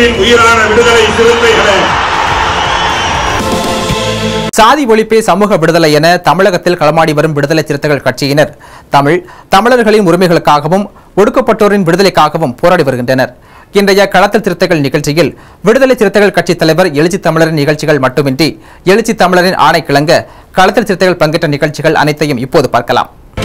உயிரில் உயிரான விடுதலை சிறுத்தைகளே சாதி ஒழிப்பே சமூக விடுதலை என தமிழகத்தில் களமாடி வரும் விடுதலை சிறுத்தைகள் கட்சியினர் தமிழ் தமிழர்களின் உரிமைகளுக்காகவும் ஒடுக்கப்பட்டோரின் விடுதலைக்காகவும் போராடி வருகின்றனர் இன்றைய களத்தில் சிறுத்தைகள் நிகழ்ச்சியில் விடுதலை சிறுத்தைகள் கட்சி தலைவர் எழுச்சி தமிழரின் நிகழ்ச்சிகள் மட்டுமின்றி எழுச்சி தமிழரின் ஆணை கிளங்க களத்தில் சிறுத்தைகள் பங்கேற்ற நிகழ்ச்சிகள் அனைத்தையும் இப்போது பார்க்கலாம்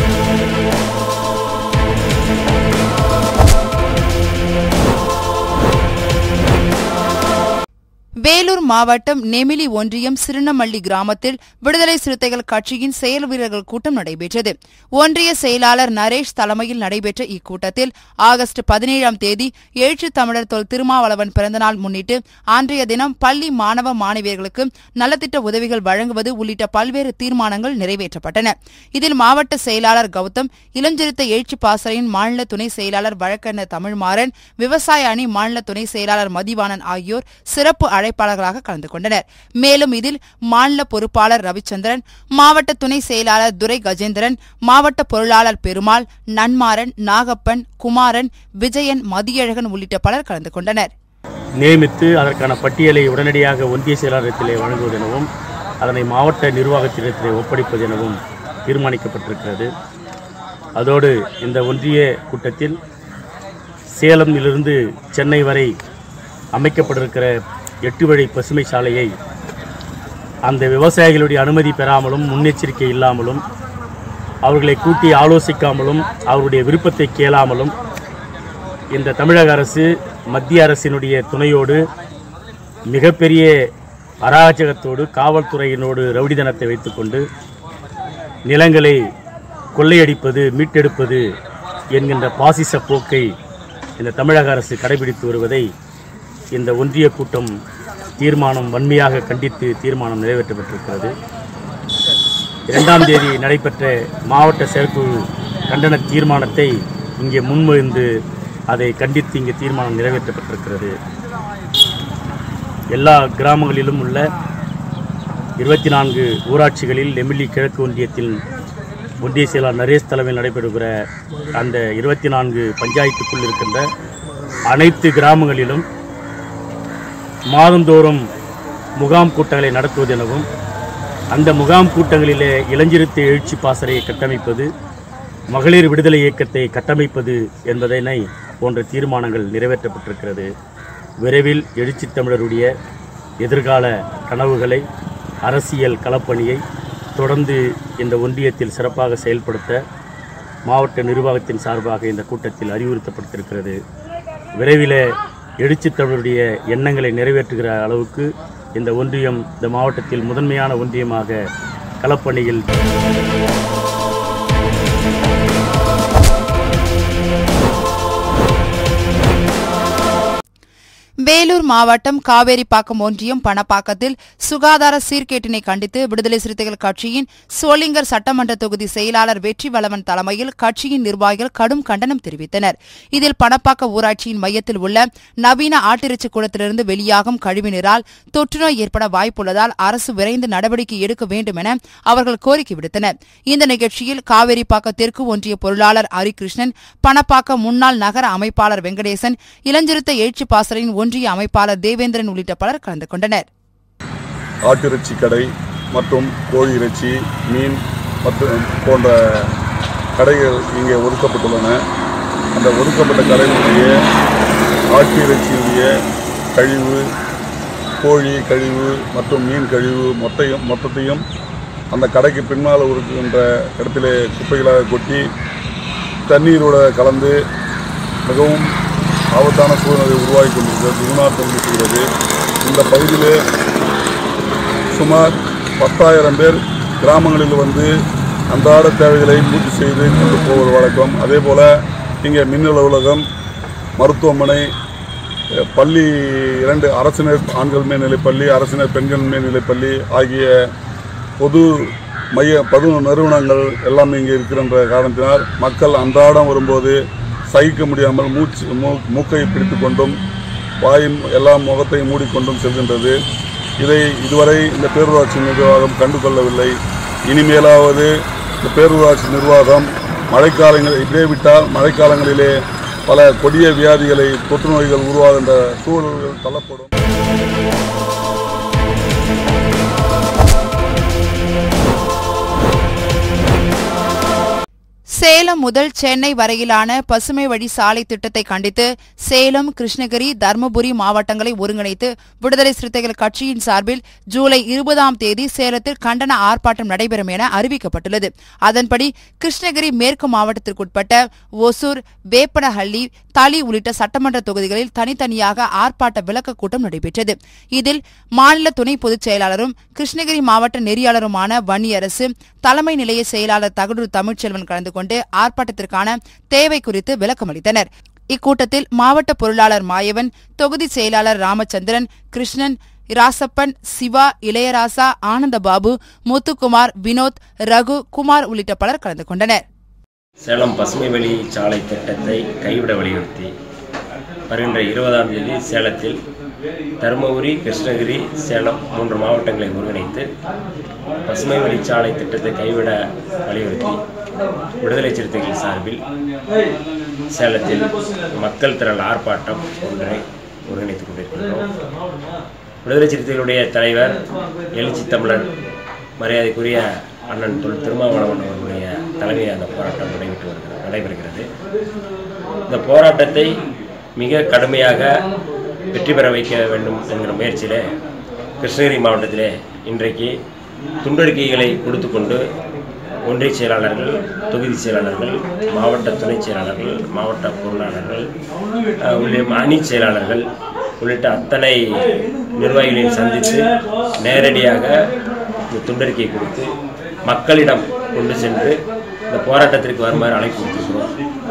வேலூர் மாவட்டம் நெமிலி ஒன்றியம் சிறுனமல்லி கிராமத்தில் விடுதலை சிறுத்தைகள் கட்சியின் செயல் வீரர்கள் கூட்டம் நடைபெற்றது ஒன்றிய செயலாளர் நரேஷ் தலைமையில் நடைபெற்ற இக்கூட்டத்தில் ஆகஸ்ட் பதினேழாம் தேதி எழுச்சி தமிழர் தொல் திருமாவளவன் பிறந்தநாள் முன்னிட்டு அன்றைய தினம் பள்ளி மாணவ மாணவியர்களுக்கு நலத்திட்ட உதவிகள் வழங்குவது உள்ளிட்ட பல்வேறு தீர்மானங்கள் நிறைவேற்றப்பட்டன இதில் மாவட்ட செயலாளர் கௌதம் இளஞ்சிறுத்தை எழுச்சி பாசறையின் மாநில துணை செயலாளர் வழக்கறிஞர் தமிழ்மாறன் விவசாய அணி மாநில துணை செயலாளர் மதிவாணன் ஆகியோர் சிறப்பு அழைப்பாளர்களாக கலந்து கொண்டனர் மேலும் இதில் மாநில பொறுப்பாளர் ரவிச்சந்திரன் மாவட்ட துணை செயலாளர் துரை கஜேந்திரன் மாவட்ட பொருளாளர் பெருமாள் நன்மாறன் நாகப்பன் குமாரன் விஜயன் மதியழகன் உள்ளிட்ட பலர் கலந்து கொண்டனர் நியமித்து அதற்கான பட்டியலை உடனடியாக ஒன்றிய செயலாளரத்திலே வழங்குவதெனவும் அதனை மாவட்ட நிர்வாகத்திடத்திலே ஒப்படைப்பது எனவும் தீர்மானிக்கப்பட்டிருக்கிறது அதோடு இந்த ஒன்றிய கூட்டத்தில் சேலமிலிருந்து சென்னை வரை அமைக்கப்பட்டிருக்கிற எட்டு வழி பசுமை சாலையை அந்த விவசாயிகளுடைய அனுமதி பெறாமலும் முன்னெச்சரிக்கை இல்லாமலும் அவர்களை கூட்டி ஆலோசிக்காமலும் அவருடைய விருப்பத்தை கேளாமலும் இந்த தமிழக அரசு மத்திய அரசினுடைய துணையோடு மிகப்பெரிய அராஜகத்தோடு காவல்துறையினோடு ரவுடிதனத்தை வைத்துக்கொண்டு நிலங்களை கொள்ளையடிப்பது மீட்டெடுப்பது என்கின்ற பாசிச போக்கை இந்த தமிழக அரசு கடைபிடித்து வருவதை இந்த ஒன்றிய கூட்டம் தீர்மானம் வன்மையாக கண்டித்து தீர்மானம் நிறைவேற்றப்பட்டிருக்கிறது இரண்டாம் தேதி நடைபெற்ற மாவட்ட செயற்குழு கண்டன தீர்மானத்தை இங்கே முன்மொழிந்து அதை கண்டித்து இங்கே தீர்மானம் நிறைவேற்றப்பட்டிருக்கிறது எல்லா கிராமங்களிலும் உள்ள இருபத்தி நான்கு ஊராட்சிகளில் நெமிலி கிழக்கு ஒன்றியத்தில் ஒன்றிய செயலாளர் நரேஷ் தலைமையில் நடைபெறுகிற அந்த இருபத்தி நான்கு பஞ்சாயத்துக்குள் இருக்கின்ற அனைத்து கிராமங்களிலும் மாதந்தோறும் முகாம் கூட்டங்களை நடத்துவது எனவும் அந்த முகாம் கூட்டங்களிலே இளஞ்சிறுத்தை எழுச்சி பாசறையை கட்டமைப்பது மகளிர் விடுதலை இயக்கத்தை கட்டமைப்பது என்பதனை போன்ற தீர்மானங்கள் நிறைவேற்றப்பட்டிருக்கிறது விரைவில் எழுச்சி தமிழருடைய எதிர்கால கனவுகளை அரசியல் களப்பணியை தொடர்ந்து இந்த ஒன்றியத்தில் சிறப்பாக செயல்படுத்த மாவட்ட நிர்வாகத்தின் சார்பாக இந்த கூட்டத்தில் அறிவுறுத்தப்பட்டிருக்கிறது விரைவில் எழுச்சி தமிழருடைய எண்ணங்களை நிறைவேற்றுகிற அளவுக்கு இந்த ஒன்றியம் இந்த மாவட்டத்தில் முதன்மையான ஒன்றியமாக களப்பணியில் வேலூர் மாவட்டம் காவேரிப்பாக்கம் ஒன்றியம் பணப்பாக்கத்தில் சுகாதார சீர்கேட்டினை கண்டித்து விடுதலை சிறுத்தைகள் கட்சியின் சோளிங்கர் சட்டமன்ற தொகுதி செயலாளர் வெற்றி வளவன் தலைமையில் கட்சியின் நிர்வாகிகள் கடும் கண்டனம் தெரிவித்தனர் இதில் பணப்பாக்க ஊராட்சியின் மையத்தில் உள்ள நவீன ஆட்டிறைச்சி கூடத்திலிருந்து வெளியாகும் கழிவுநீரால் தொற்றுநோய் ஏற்பட வாய்ப்புள்ளதால் அரசு விரைந்து நடவடிக்கை எடுக்க வேண்டும் என அவர்கள் கோரிக்கை விடுத்தனர் இந்த நிகழ்ச்சியில் காவேரிப்பாக்க தெற்கு ஒன்றிய பொருளாளர் ஹரிகிருஷ்ணன் பணப்பாக்க முன்னாள் நகர அமைப்பாளர் வெங்கடேசன் இளஞ்சிறுத்த எழுச்சி பாசறையின் ஒன்றிய அமைப்பாளர் தேவேந்திரன் உள்ளிட்ட பலர் கலந்து கொண்டனர் ஆட்டிறைச்சி கடை மற்றும் கோழி இறைச்சி மீன் மற்றும் போன்ற கடைகள் இங்கே ஒதுக்கப்பட்டுள்ளன அந்த ஒதுக்கப்பட்ட கடைகளுடைய ஆட்டு இறைச்சியுடைய கழிவு கோழி கழிவு மற்றும் மீன் கழிவு மொத்தையும் மொத்தத்தையும் அந்த கடைக்கு பின்னால் இருக்கின்ற இடத்திலே குப்பைகளாக கொட்டி தண்ணீரோட கலந்து மிகவும் ஆபத்தான சூழ்நிலை உருவாகி கொண்டிருக்கிறது துர்நாற்றம் வீசுகிறது இந்த பகுதியிலே சுமார் பத்தாயிரம் பேர் கிராமங்களில் வந்து அன்றாட தேவைகளை பூர்த்தி செய்து கொண்டு போவது வழக்கம் அதே போல் இங்கே மின் அலுவலகம் மருத்துவமனை அஹ், பள்ளி இரண்டு அரசினர் ஆண்கள் மேல்நிலைப் பள்ளி அரசினர் பெண்கள் மேல்நிலைப் பள்ளி ஆகிய பொது மைய பொது நிறுவனங்கள் எல்லாமே இங்கே இருக்கின்ற காரணத்தினால் மக்கள் அன்றாடம் வரும்போது சகிக்க முடியாமல் மூச்சு மூ மூக்கை பிடித்து கொண்டும் வாயின் எல்லா முகத்தையும் மூடிக்கொண்டும் செல்கின்றது இதை இதுவரை இந்த பேரூராட்சி நிர்வாகம் கண்டு கொள்ளவில்லை இனிமேலாவது இந்த பேரூராட்சி நிர்வாகம் மழைக்காலங்கள் இப்படியே விட்டால் மழைக்காலங்களிலே பல கொடிய வியாதிகளை தொற்று நோய்கள் உருவாகின்ற சூழல்கள் தள்ளப்படும் சேலம் முதல் சென்னை வரையிலான பசுமை வழி சாலை திட்டத்தை கண்டித்து சேலம் கிருஷ்ணகிரி தருமபுரி மாவட்டங்களை ஒருங்கிணைத்து விடுதலை சிறுத்தைகள் கட்சியின் சார்பில் ஜூலை இருபதாம் தேதி சேலத்தில் கண்டன ஆர்ப்பாட்டம் நடைபெறும் என அறிவிக்கப்பட்டுள்ளது அதன்படி கிருஷ்ணகிரி மேற்கு மாவட்டத்திற்குட்பட்ட ஒசூர் வேப்பனஹள்ளி தளி உள்ளிட்ட சட்டமன்ற தொகுதிகளில் தனித்தனியாக ஆர்ப்பாட்ட விளக்க கூட்டம் நடைபெற்றது இதில் மாநில துணை பொதுச் செயலாளரும் கிருஷ்ணகிரி மாவட்ட நெறியாளருமான வன்னியரசு தலைமை நிலைய செயலாளர் தகடூர் தமிழ்ச்செல்வன் கலந்து கொண்டு ஆர்ப்பாட்டத்திற்கான தேவை குறித்து விளக்கமளித்தனர் இக்கூட்டத்தில் மாவட்ட பொருளாளர் மாயவன் தொகுதி செயலாளர் ராமச்சந்திரன் கிருஷ்ணன் ராசப்பன் சிவா இளையராசா ஆனந்தபாபு முத்துக்குமார் வினோத் ரகு குமார் உள்ளிட்ட பலர் கலந்து கொண்டனர் சேலம் பசுமை வழி சாலை திட்டத்தை கைவிட வலியுறுத்தி வருகின்ற இருபதாம் தேதி சேலத்தில் தருமபுரி கிருஷ்ணகிரி சேலம் மூன்று மாவட்டங்களை ஒருங்கிணைத்து பசுமை வழி சாலை திட்டத்தை கைவிட வலியுறுத்தி விடுதலை சிறுத்தைகள் சார்பில் சேலத்தில் மக்கள் திரள் ஆர்ப்பாட்டம் ஒன்றை ஒருங்கிணைத்துக் கொண்டிருக்கின்றோம் விடுதலை சிறுத்தைகளுடைய தலைவர் எழுச்சி தமிழர் மரியாதைக்குரிய அண்ணன் தொல் திருமாவளவன் அவர்களுடைய தலைமையில் அந்த போராட்டம் நடைபெற்று வருகிறது நடைபெறுகிறது இந்த போராட்டத்தை மிக கடுமையாக வெற்றி பெற வைக்க வேண்டும் என்கிற முயற்சியில் கிருஷ்ணகிரி மாவட்டத்திலே இன்றைக்கு துண்டறிக்கைகளை கொடுத்து கொண்டு ஒன்றிய செயலாளர்கள் தொகுதி செயலாளர்கள் மாவட்ட துணை செயலாளர்கள் மாவட்ட பொருளாளர்கள் அஹ், உள்ளிட்ட அணி செயலாளர்கள் உள்ளிட்ட அத்தனை நிர்வாகிகளையும் சந்தித்து நேரடியாக இந்த துண்டறிக்கை கொடுத்து மக்களிடம் கொண்டு சென்று இந்த போராட்டத்திற்கு வருமாறு அழைப்பு கொடுத்திருக்கிறோம்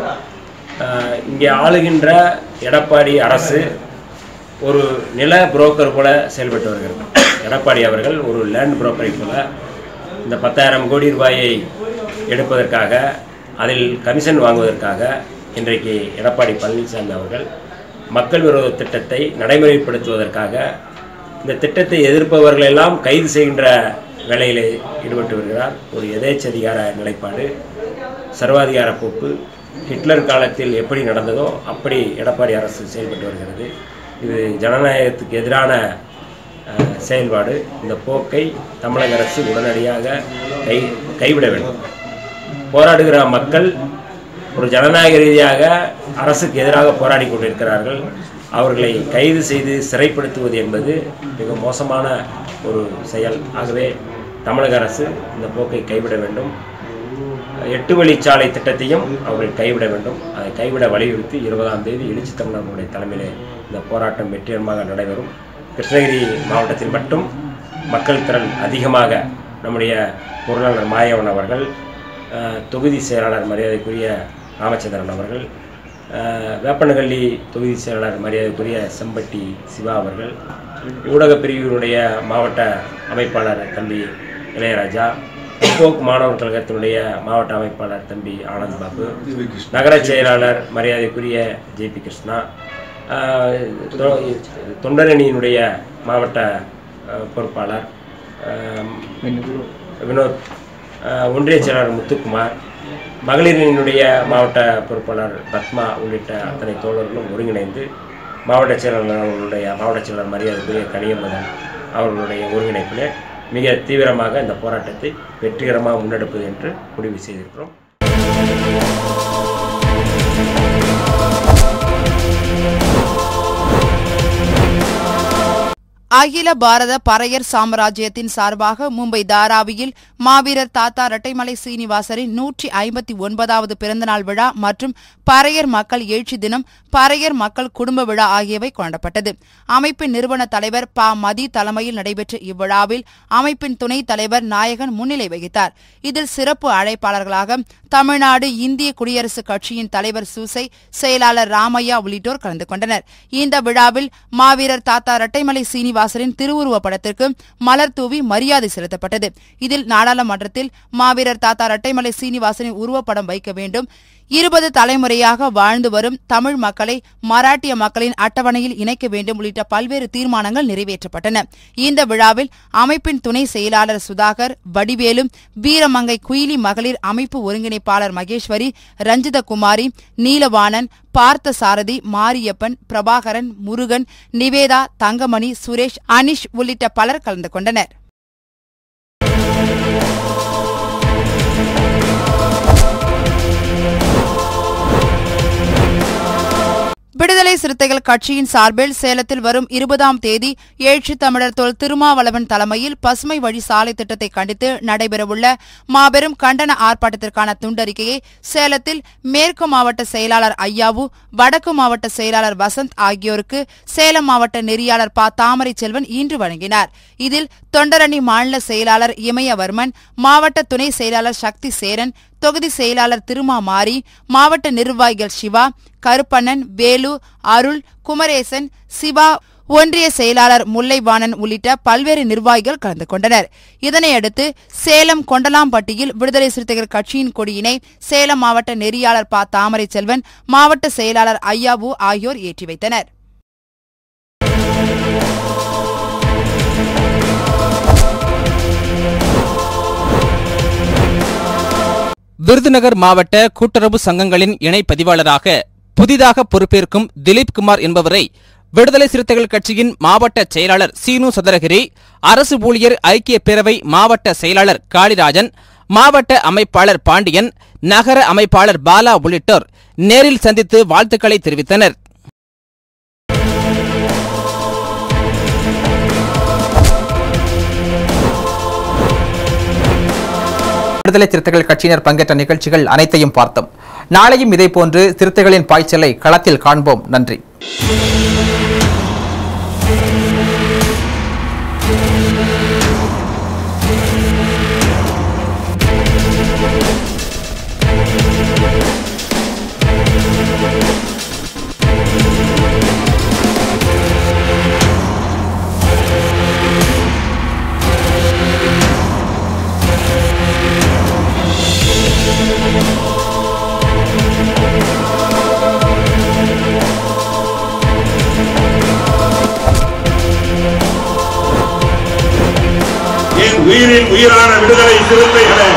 அஹ், இங்கே ஆளுகின்ற எடப்பாடி அரசு ஒரு நில புரோக்கர் போல செயல்பட்டு வருகிறது எடப்பாடி அவர்கள் ஒரு லேண்ட் புரோக்கரை போல இந்த பத்தாயிரம் கோடி ரூபாயை எடுப்பதற்காக அதில் கமிஷன் வாங்குவதற்காக இன்றைக்கு எடப்பாடி பழனிசாமி அவர்கள் மக்கள் விரோத திட்டத்தை நடைமுறைப்படுத்துவதற்காக இந்த திட்டத்தை எதிர்ப்பவர்களெல்லாம் கைது செய்கின்ற வேலையில் ஈடுபட்டு வருகிறார் ஒரு எதேச்சதிகார நிலைப்பாடு சர்வாதிகார போக்கு ஹிட்லர் காலத்தில் எப்படி நடந்ததோ அப்படி எடப்பாடி அரசு செயல்பட்டு வருகிறது இது ஜனநாயகத்துக்கு எதிரான அஹ், செயல்பாடு இந்த போக்கை தமிழக அரசு உடனடியாக கை கைவிட வேண்டும் போராடுகிற மக்கள் ஒரு ஜனநாயக ரீதியாக அரசுக்கு எதிராக போராடி கொண்டிருக்கிறார்கள் அவர்களை கைது செய்து சிறைப்படுத்துவது என்பது மிக மோசமான ஒரு செயல் ஆகவே தமிழக அரசு இந்த போக்கை கைவிட வேண்டும் எட்டு வழிச்சாலை திட்டத்தையும் அவர்கள் கைவிட வேண்டும் அதை கைவிட வலியுறுத்தி இருபதாம் தேதி எழுச்சி தமிழர்களுடைய தலைமையிலே இந்த போராட்டம் வெற்றிகரமாக நடைபெறும் கிருஷ்ணகிரி மாவட்டத்தில் மட்டும் மக்கள் திறன் அதிகமாக நம்முடைய பொருளாளர் மாயவன் அவர்கள் அஹ், தொகுதி செயலாளர் மரியாதைக்குரிய ராமச்சந்திரன் அவர்கள் அஹ், வேப்பனஹள்ளி தொகுதி செயலாளர் மரியாதைக்குரிய செம்பட்டி சிவா அவர்கள் ஊடகப் பிரிவினுடைய மாவட்ட அமைப்பாளர் தம்பி இளையராஜா முற்போக்கு மாணவர் கழகத்தினுடைய மாவட்ட அமைப்பாளர் தம்பி ஆனந்த் பாபு நகர செயலாளர் மரியாதைக்குரிய ஜேபி கிருஷ்ணா ஆஹ் தொ- தொண்டரணியினுடைய மாவட்ட ஆஹ், பொறுப்பாளர் ஆஹ், வினோத் ஆஹ், ஒன்றிய செயலாளர் முத்துக்குமார் மகளிரினுடைய மாவட்ட பொறுப்பாளர் பத்மா உள்ளிட்ட அத்தனை தோழர்களும் ஒருங்கிணைந்து மாவட்ட செயலாளர் அவர்களுடைய மாவட்ட செயலாளர் மரியாதைக்குரிய கனியம்மதன் அவர்களுடைய ஒருங்கிணைப்பில் மிக தீவிரமாக இந்த போராட்டத்தை வெற்றிகரமாக முன்னெடுப்பது என்று முடிவு செய்திருக்கிறோம் அகில பாரத பறையர் சாம்ராஜ்யத்தின் சார்பாக மும்பை தாராவியில் மாவீரர் தாத்தா இரட்டைமலை சீனிவாசரின் நூற்றி ஐம்பத்தி ஒன்பதாவது பிறந்தநாள் விழா மற்றும் பறையர் மக்கள் எழுச்சி தினம் பறையர் மக்கள் குடும்ப விழா ஆகியவை கொண்டாடப்பட்டது அமைப்பின் நிறுவன தலைவர் ப மதி தலைமையில் நடைபெற்ற இவ்விழாவில் அமைப்பின் துணைத் தலைவர் நாயகன் முன்னிலை வகித்தார் இதில் சிறப்பு அழைப்பாளர்களாக தமிழ்நாடு இந்திய குடியரசுக் கட்சியின் தலைவர் சூசை செயலாளர் ராமையா உள்ளிட்டோர் கலந்து கொண்டனர் இந்த விழாவில் மாவீரர் தாத்தா இரட்டைமலை சீனிவாசரின் திருவுருவப் படத்திற்கு மலர் தூவி மரியாதை செலுத்தப்பட்டது இதில் நாடாளுமன்றத்தில் மாவீரர் தாத்தா இரட்டைமலை சீனிவாசனின் உருவப்படம் வைக்க வேண்டும் இருபது தலைமுறையாக வாழ்ந்து வரும் தமிழ் மக்களை மராட்டிய மக்களின் அட்டவணையில் இணைக்க வேண்டும் உள்ளிட்ட பல்வேறு தீர்மானங்கள் நிறைவேற்றப்பட்டன இந்த விழாவில் அமைப்பின் துணை செயலாளர் சுதாகர் வடிவேலு வீரமங்கை குயிலி மகளிர் அமைப்பு ஒருங்கிணைப்பாளர் மகேஸ்வரி ரஞ்சித குமாரி நீலவாணன் பார்த்த சாரதி மாரியப்பன் பிரபாகரன் முருகன் நிவேதா தங்கமணி சுரேஷ் அனிஷ் உள்ளிட்ட பலர் கலந்து கொண்டனர் விடுதலை சிறுத்தைகள் கட்சியின் சார்பில் சேலத்தில் வரும் இருபதாம் தேதி எழுச்சி தமிழர் தொல் திருமாவளவன் தலைமையில் பசுமை வழி சாலை திட்டத்தை கண்டித்து நடைபெறவுள்ள மாபெரும் கண்டன ஆர்ப்பாட்டத்திற்கான துண்டறிக்கையை சேலத்தில் மேற்கு மாவட்ட செயலாளர் ஐயாவு வடக்கு மாவட்ட செயலாளர் வசந்த் ஆகியோருக்கு சேலம் மாவட்ட நெறியாளர் ப தாமரை செல்வன் இன்று வழங்கினார் இதில் தொண்டரணி மாநில செயலாளர் இமயவர்மன் மாவட்ட துணை செயலாளர் சக்தி சேரன் தொகுதி செயலாளர் திருமா மாரி மாவட்ட நிர்வாகிகள் சிவா கருப்பண்ணன் வேலு அருள் குமரேசன் சிவா ஒன்றிய செயலாளர் முல்லைவாணன் உள்ளிட்ட பல்வேறு நிர்வாகிகள் கலந்து கொண்டனர் இதனையடுத்து சேலம் கொண்டலாம்பட்டியில் விடுதலை சிறுத்தைகள் கட்சியின் கொடியினை சேலம் மாவட்ட நெறியாளர் ப தாமரை செல்வன் மாவட்ட செயலாளர் ஐயாவு ஆகியோர் ஏற்றி வைத்தனர் விருதுநகர் மாவட்ட கூட்டுறவு சங்கங்களின் இணை பதிவாளராக புதிதாக பொறுப்பேற்கும் திலீப் குமார் என்பவரை விடுதலை சிறுத்தைகள் கட்சியின் மாவட்ட செயலாளர் சீனு சதுரகிரி அரசு ஊழியர் ஐக்கிய பேரவை மாவட்ட செயலாளர் காளிராஜன் மாவட்ட அமைப்பாளர் பாண்டியன் நகர அமைப்பாளர் பாலா உள்ளிட்டோர் நேரில் சந்தித்து வாழ்த்துக்களை தெரிவித்தனர் விடுதலை சிறுத்தைகள் கட்சியினர் பங்கேற்ற நிகழ்ச்சிகள் அனைத்தையும் பார்த்தோம் நாளையும் இதேபோன்று சிறுத்தைகளின் பாய்ச்சலை களத்தில் காண்போம் நன்றி என் உயிரின் உயிரான விடுதலை சிறுத்தைகளே